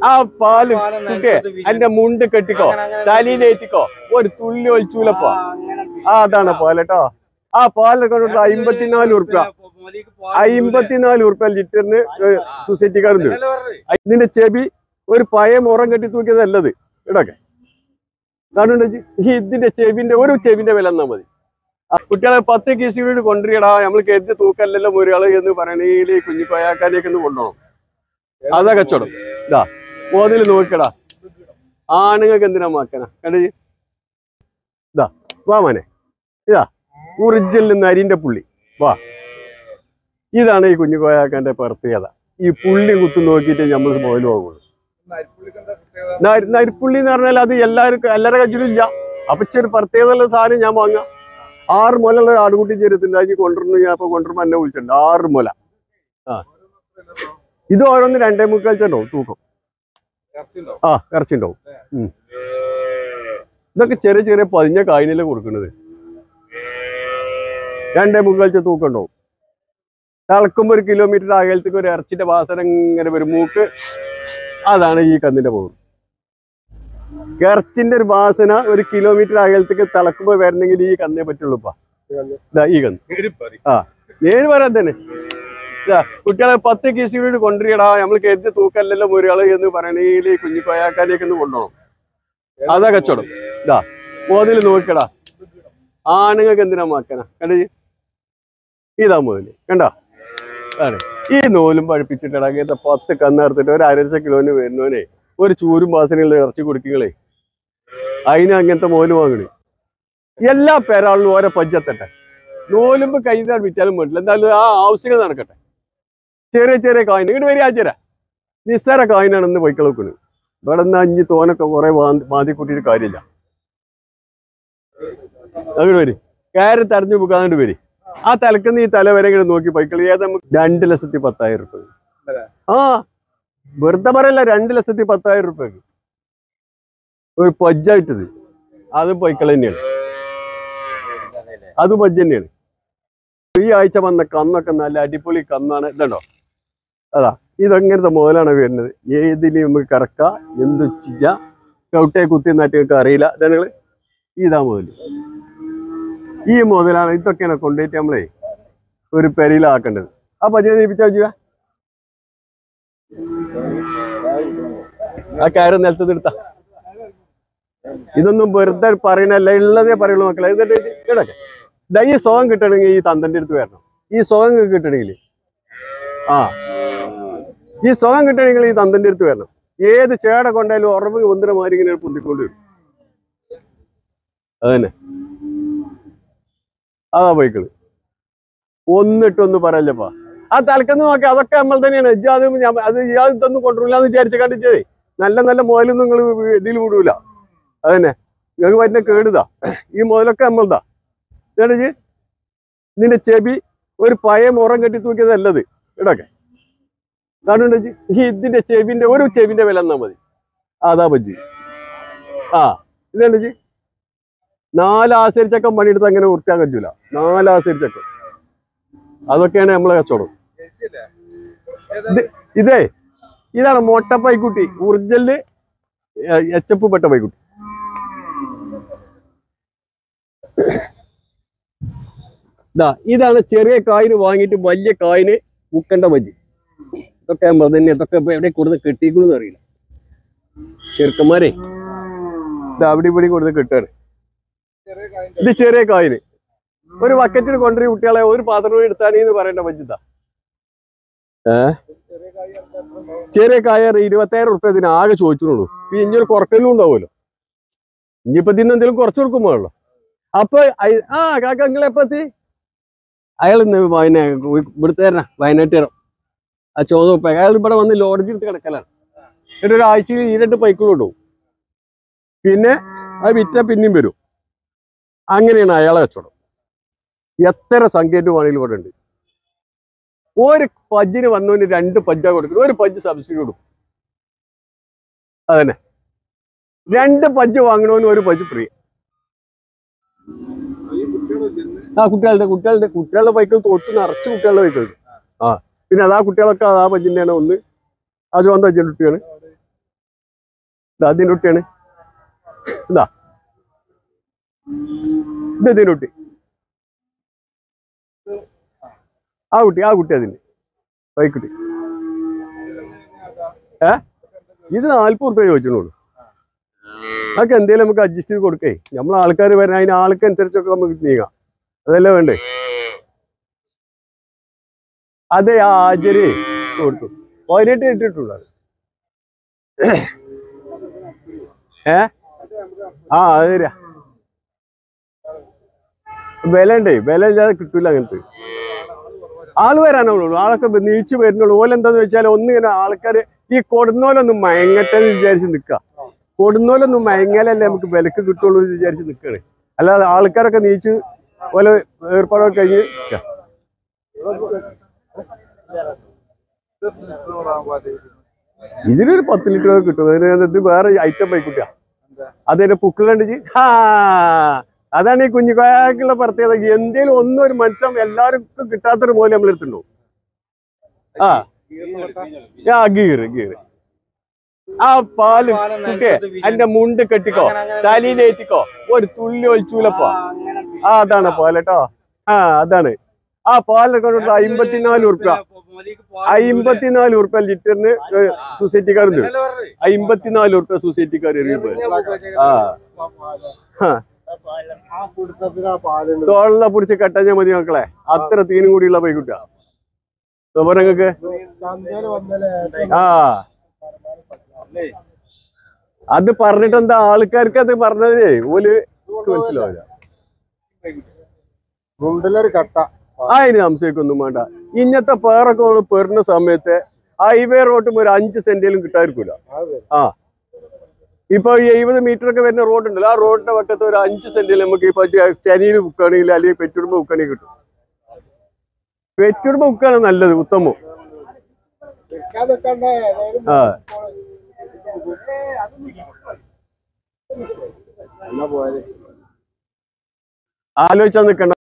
ആ പാല് പാല് കുട്ടിയെ നിലത്ത് വീഴും. എന്റെ മുണ്ട് കെട്ടിക്കോ അങ്ങനെ, അങ്ങനെ തലയിലേറ്റിക്കോ ഒരു തുള്ളി ഒഴിച്ചൂലപ്പോ ആ, അങ്ങനെ ആ അതാണ് പാല് കേട്ടോ ആ പാലിനെ കൊണ്ടുള്ള അമ്പത്തിനാല് ഉറുപ്പ്യ മതിക്ക് പാല് അമ്പത്തിനാല് ഉറുപ്പ്യ ലിറ്ററിന് സൊസൈറ്റിക്കാരുണ്ട് ഇതല്ലേ പറഞ്ഞത്? ഇതിന്റെ ചെവി ഒരു പഴയ മുറം കെട്ടി തൂക്കിയതല്ലത് ഇടൊക്കെ കാരണം ഈ ഇതിന്റെ ചെവിന്റെ ഒരു ചെവിന്റെ വില എന്നാ മതി ആ, കുട്ടികളെ പത്ത് കേസ് വീട് കൊണ്ടുവരികടാ നമ്മൾ കരുതി തൂക്കല്ലല്ലോ ഒരാള് എന്ന് പറയണേൽ കുഞ്ഞു കൊയാക്കാനേക്ക് ഒന്ന് കൊണ്ടുപോകണം അതാ കച്ചവടം ഇതാ മോതിൽ നോക്കടാ ആണുങ്ങൾക്ക് എന്തിനാ മാക്കണ കണ്ടു ഇതാ വാ മോനെ ഇതാ ഒറിജിനൽ നരിന്റെ പുള്ളി വാ ഇതാണ് ഈ കുഞ്ഞു കോയാക്കാന്റെ പ്രത്യേകത ഈ പുള്ളി കുത്തു നോക്കിയിട്ട് നമ്മൾ മുതൽ പോകുള്ളൂ നരി- നരിപ്പുള്ളി എന്ന് പറഞ്ഞാൽ അത് എല്ലാവർക്കും എല്ലാവരുടെ കയ്യിലും ഇല്ല അപ്പൊ ഇച്ചിരി പ്രത്യേകതയുള്ള സാധനം ഞാൻ വാങ്ങാം ആറ് മുലുള്ള ഒരു ആടുകുട്ടി ചേരത്തുണ്ട് അതിന് കൊണ്ടുവരുന്നു ഞാൻ ഇപ്പൊ കൊണ്ടുവരുമ്പോ എന്നെ വിളിച്ചിട്ടുണ്ട് ആറ് മുല ആ ഇത് ഓരോന്ന് രണ്ടേ മുക്കാൽ ചെണ്ടാവും തൂക്കം ആ ഇറച്ചിണ്ടാവും ഉം. ഇതൊക്കെ ചെറിയ ചെറിയ പതിഞ്ഞ കായിനല്ലേ കൊടുക്കുന്നത് രണ്ടേ മുക്കാൽ ചെ തൂക്കം ഉണ്ടാവും തിളക്കുമ്പോ ഒരു കിലോമീറ്റർ അകലത്തേക്ക് ഒരു ഇറച്ചിന്റെ വാസന ഇങ്ങനെ വരും മൂക്ക് അതാണ് ഈ കന്നിന്റെ പോകും ഇറച്ചിന്റെ ഒരു വാസന ഒരു കിലോമീറ്റർ അകലത്തേക്ക് തിളക്കുമ്പോ വരണമെങ്കിൽ ഈ കന്നേ പറ്റുള്ളൂ ഇപ്പൊ ദാ ഈ കന്ന് ആ നേര് പറയാൻ തന്നെ ഇതാ, കുട്ടികളെ പത്ത് കേസ് വീട് കൊണ്ടുവരികടാ നമ്മൾ കരുതി തൂക്കല്ലല്ലോ ഒരാള് എന്ന് പറയണേൽ കുഞ്ഞു കൊയാക്കാനേക്ക് ഒന്ന് കൊണ്ടുപോകണം അതാ കച്ചവടം ഇതാ മോതിൽ നോക്കടാ ആണുങ്ങൾക്ക് എന്തിനാ മാക്കണ കണ്ടു ഇതാ മുതല് കണ്ടോ ആണ് ഈ നൂലും പഴിപ്പിച്ചിട്ടാ അങ്ങനത്തെ പത്ത് കന്നെടുത്തിട്ട് ഒരു അരച്ച കിലോന് വരുന്നവനെ ഒരു ചൂരും വാസനയുള്ള ഇറച്ചി കൊടുക്കുകളെ അതിന് അങ്ങനത്തെ മോല് വാങ്ങണേ എല്ലാ പേരാളിലും ഓരോ പഞ്ചത്തട്ടെ നൂലുമ്പ് കഴിഞ്ഞാൽ വിറ്റാലും പറ്റില്ല എന്തായാലും ആ ആവശ്യങ്ങൾ നടക്കട്ടെ ചെറിയ ചെറിയ കായിന് ഇങ്ങോട്ട് വരിക ആചാര നിസ്സാര കായിനാണെന്ന് പൊയ്ക്കൾ വെക്കണത് ഇവിടെ നിന്ന് അഞ്ഞ് തോനൊക്കെ കുറെ മാതി കൂട്ടിയിട്ട് കാര്യമില്ല അങ്ങോട്ട് വരി കയറി തടഞ്ഞു പോകാണ്ട് വരി ആ തലക്കുന്ന ഈ തല വരെ ഇങ്ങനെ നോക്കി പൊയ്ക്കൾ ഏതാ നമുക്ക് രണ്ട് ലക്ഷത്തി പത്തായിരം റുപ്യ ആ വെറുതെ പറയല്ല രണ്ട് ലക്ഷത്തി പത്തായിരം റുപ്യക്ക് ഒരു പജ്ജായിട്ടത് അത് പൊയ്ക്കൾ തന്നെയാണ് അത് പജ്ജ് തന്നെയാണ് ഈ ആഴ്ച വന്ന കന്നൊക്കെ നല്ല അടിപൊളി കന്നാണ് ഇതുണ്ടോ അതാ ഇതങ്ങനത്തെ മുതലാണ് വരുന്നത് ഏതിൽ നമുക്ക് കറക്ക എന്ത് ചിജ ചവിട്ടയെ കുത്തി നാട്ടിയൊക്കെ അറിയില്ല ഇതാണ് ഇതാ മുതൽ ഈ മുതലാണ് ഇതൊക്കെയാണ് കൊണ്ടുപോയിട്ട് നമ്മളെ ഒരു പെരയിലാക്കേണ്ടത് ആ പജ്ജ നീപ്പിച്ചാ വെച്ചുക ആ കയറ് നിലത്ത് എടുത്ത ഇതൊന്നും വെറുതെ പറയണല്ല ഉള്ളതേ പറയുള്ളൂ മക്കളെ എന്നിട്ട് കിടക്കെ ദാ ഈ സുഖം കിട്ടണമെങ്കിൽ ഈ തന്തന്റെ അടുത്ത് വരണം ഈ സുഖം കിട്ടണമെങ്കിൽ ആ ഈ സുഖം കിട്ടണമെങ്കിൽ ഈ തന്തന്റെ അടുത്ത് വരണം ഏത് ചേട കൊണ്ടായാലും ഉറവ് ഒന്നിനെ മാറി ഇങ്ങനെ പൊന്തിക്കൊണ്ട് വരും അതന്നെ അതാ ബൈക്കിള് ഒന്നിട്ടൊന്ന് പറയല്ലപ്പാ ആ തലക്കെന്ന് നോക്കി അതൊക്കെ നമ്മൾ തന്നെയാണ് ഇജ്ജ് അത് ഞാൻ- അത് ഇയാൾ ഇതൊന്നും കൊണ്ടുവരില്ല എന്ന് വിചാരിച്ച കണ്ടിച്ചേ നല്ല നല്ല മുതലൊന്നും നിങ്ങൾ ഇതിൽ വിടൂല അതന്നെ നിങ്ങൾക്ക് പറ്റുന്ന കേടുതാ ഈ മുതലൊക്കെ നമ്മളതാ ഇതാണ് നിന്റെ ചെവി ഒരു പഴയ മുറം കെട്ടി തൂക്കിയതല്ലത് ഇടക്കെ കാരണം ഈ ഇതിന്റെ ചെവിന്റെ ഒരു ചെവിന്റെ വില എന്നാ മതി അതാ ബജ്ജി ആ ഇതാണ് ജി നാല് ആസരിച്ചക്കം പണിയെടുത്ത് അങ്ങനെ വൃത്തിയാൻ കഴിയൂല നാല് ആസരിച്ചക്കം അതൊക്കെയാണ് നമ്മളെ കച്ചവടം ഇതേ ഇതാണ് മൊട്ട പൈക്കുട്ടി ഊർജല് എച്ച് എഫ് പെട്ട പൈക്കുട്ടി ഇതാ ഇതാണ് ചെറിയ കായിന് വാങ്ങിയിട്ട് വലിയ കായിന് മുക്കണ്ട ബജ്ജി ഇതൊക്കെ നമ്മൾ തന്നെ ഇതൊക്കെ ഇപ്പൊ എവിടെ കൊടുത്ത് കെട്ടിക്കുന്നു അറിയില്ല ചെറുക്കന്മാരെ ഇത് അവിടെ ഇവിടെ കൊടുത്ത് കെട്ടാണ് ഇത് ചെറിയ കായിന് ഒരു ബക്കറ്റിൽ കൊണ്ടുപോയി കുട്ടികളെ ഒരു പാത്രം എടുത്താൽ എന്ന് പറയേണ്ട ബജ്ജിത്താ ഏ ചെറിയ കായ ഇരുപത്തായിരം ഉറുപ്പ്യ ഇതിന് ആകെ ചോദിച്ചിട്ടുള്ളൂ ഇനി ഇനിയൊരു കുറക്കലും ഉണ്ടാവുമല്ലോ ഇനിയിപ്പോ ഇതിന് എന്തെങ്കിലും കുറച്ച് കൊടുക്കുമ്പോഴല്ലോ അപ്പൊ അയ്- ആ കാക്ക നിങ്ങൾ എപ്പോ എത്തി അയാൾ ഇന്ന് പിന്നെ ഇവിടുത്തെ തരണ വയനാട്ടുകാരൻ ആ ചോദ അയാൾ ഇവിടെ വന്ന് ലോഡ്ജ് എടുത്ത് കിടക്കലാണ് എന്നിട്ട് ഒരാഴ്ചയിൽ ഈ രണ്ട് പൈക്കുകളും ഉണ്ടാവും പിന്നെ അത് വിറ്റ പിന്നെയും വരും അങ്ങനെയാണ് അയാളെ കച്ചവടം എത്ര സങ്കേതം വേണമെങ്കിലും ഇവിടെ ഉണ്ട് ഒരു പജ്ജിന് വന്നവന് രണ്ട് പജ്ജാ കൊടുക്കുന്നത് ഒരു പജ്ജ് സബ്സിഡി കൊടുക്കും അതന്നെ രണ്ട് പജ്ജ് വാങ്ങണവന് ഒരു പജ്ജ് ഫ്രീ ആ കുട്ടികളുടെ കുട്ടികളുടെ കുട്ടികളുടെ ബൈക്കിൽ തോത്ത് നിറച്ച് കുട്ടികളുടെ ബൈക്കുണ്ട് ആ പിന്നെ അതാ കുട്ടികളൊക്കെ ആ പജ്ജിൻ്റെയാണ് ഒന്ന് ആ ചുവന്ന പജ്ജിൻ്റെ കുട്ടിയാണ് ഇതാ അതിന്റെ കുട്ടിയാണ് ഇതാ ഇത് ഇതിന്റെ കുട്ടി ആ കുട്ടി ആ കുട്ടി അതിന് വൈക്കുട്ടി ഏ ഇത് നാല്പത് റുപ്യ ചോദിച്ചോളൂ അതൊക്കെ എന്തേലും നമുക്ക് അഡ്ജസ്റ്റ് ചെയ്ത് കൊടുക്കേ നമ്മളെ ആൾക്കാർ വരാൻ അതിന് ആൾക്കനുസരിച്ചൊക്കെ നമുക്ക് നീങ്ങാം അതല്ലേ വേണ്ടേ അതെ ആ ആചാര്യ കൊടുത്തു പതിനെട്ട് ഇട്ടിട്ടുണ്ടോ അത്? ഏ ആ അത് തരാ വില ഉണ്ടേ വില ഇല്ലാതെ കിട്ടൂല അങ്ങനത്തെ ആള് വരാനുള്ളൂ ആളൊക്കെ നീച്ചു വരുന്നുള്ളൂ ഓലെന്താന്ന് വെച്ചാൽ ഒന്നിങ്ങനെ ആൾക്കാര് ഈ കൊടുന്നോലൊന്നും മയങ്ങട്ടെ എന്ന് വിചാരിച്ച് നിക്ക കൊടുന്നോലൊന്നും മയങ്ങലല്ലേ നമുക്ക് വിലക്ക് കിട്ടുള്ളൂ എന്ന് വിചാരിച്ച് നിക്കാണ് അല്ലാതെ ആൾക്കാരൊക്കെ നീച്ച് ഓലെ ഏർപ്പാടൊക്കെ കഴിഞ്ഞ് നിക്കാ. ഇതിനൊരു പത്ത് ലിറ്റർ ഒക്കെ കിട്ടും അതിന് ഇത് വേറെ ഐറ്റം ബൈക്കുട്ടിയാ അതിന്റെ പുക്ക് കണ്ടിച്ച് ഹാ അതാണ് ഈ കുഞ്ഞുകാക്കുള്ള പ്രത്യേകത എന്തേലും ഒന്നും ഒരു മത്സ്യം എല്ലാവർക്കും കിട്ടാത്തൊരു മൂലം നമ്മളെടുത്തുണ്ടോ ആ ആ ഗീറ് ഗീറ് ആ പാല് കുട്ടിയെ എന്റെ മുണ്ട് കെട്ടിക്കോ തലയിലേറ്റിക്കോ ഒരു തുള്ളി ഒഴിച്ചൂലപ്പോ ആ അതാണ് പാലട്ടോ ആ അതാണ് ആ പാലൊക്കെ കൊണ്ട് അമ്പത്തിനാല് ഉറുപ്പ്യ അമ്പത്തിനാല് ഉറുപ്പ്യ ലിറ്ററിന് സൊസൈറ്റിക്കാർ തരും അമ്പത്തിനാല് ഉറുപ്പ്യ സൊസൈറ്റിക്കാർ എറിയുമ്പോ ആ തോളിലെ പിടിച്ച് കെട്ടാഞ്ഞാ മതി മക്കളെ അത്ര തീനും കൂടിയുള്ള പൈക്കുട്ട നിങ്ങൾക്ക് ആ അത് പറഞ്ഞിട്ട് എന്താ ആൾക്കാർക്ക് അത് പറഞ്ഞതേ ഓല് മനസ്സിലാവില്ല ഗുണ്ടിലൊരു കട്ട അതിന് സംശയിക്കൊന്നും വേണ്ട ഇന്നത്തെ പേറൊക്കെ നമ്മള് പെറുന്ന സമയത്ത് ഹൈവേ റോട്ടും ഒരു അഞ്ച് സെന്റിലും കിട്ടാതിരിക്കൂല അതെ ഇപ്പൊ ഈ എഴുപത് മീറ്റർ ഒക്കെ വരുന്ന റോഡ് ഉണ്ടല്ലോ ആ റോഡിന്റെ വട്ടത്ത് ഒരു അഞ്ച് സെന്റിൽ നമുക്ക് ഇപ്പൊ ചനിയിൽ ബുക്കാണെങ്കിൽ അല്ലെങ്കിൽ പെറ്റുടുമ്പ ബുക്കാണെങ്കിൽ കിട്ടും പെറ്റുടുമ്പ ബുക്കാണ് നല്ലത് ഉത്തമം നിൽക്കാൻ നിൽക്കണ്ടേ ഏതായാലും ആ എന്നാ പോയത് ആലോചിച്ചാൽ നിൽക്കണ്ട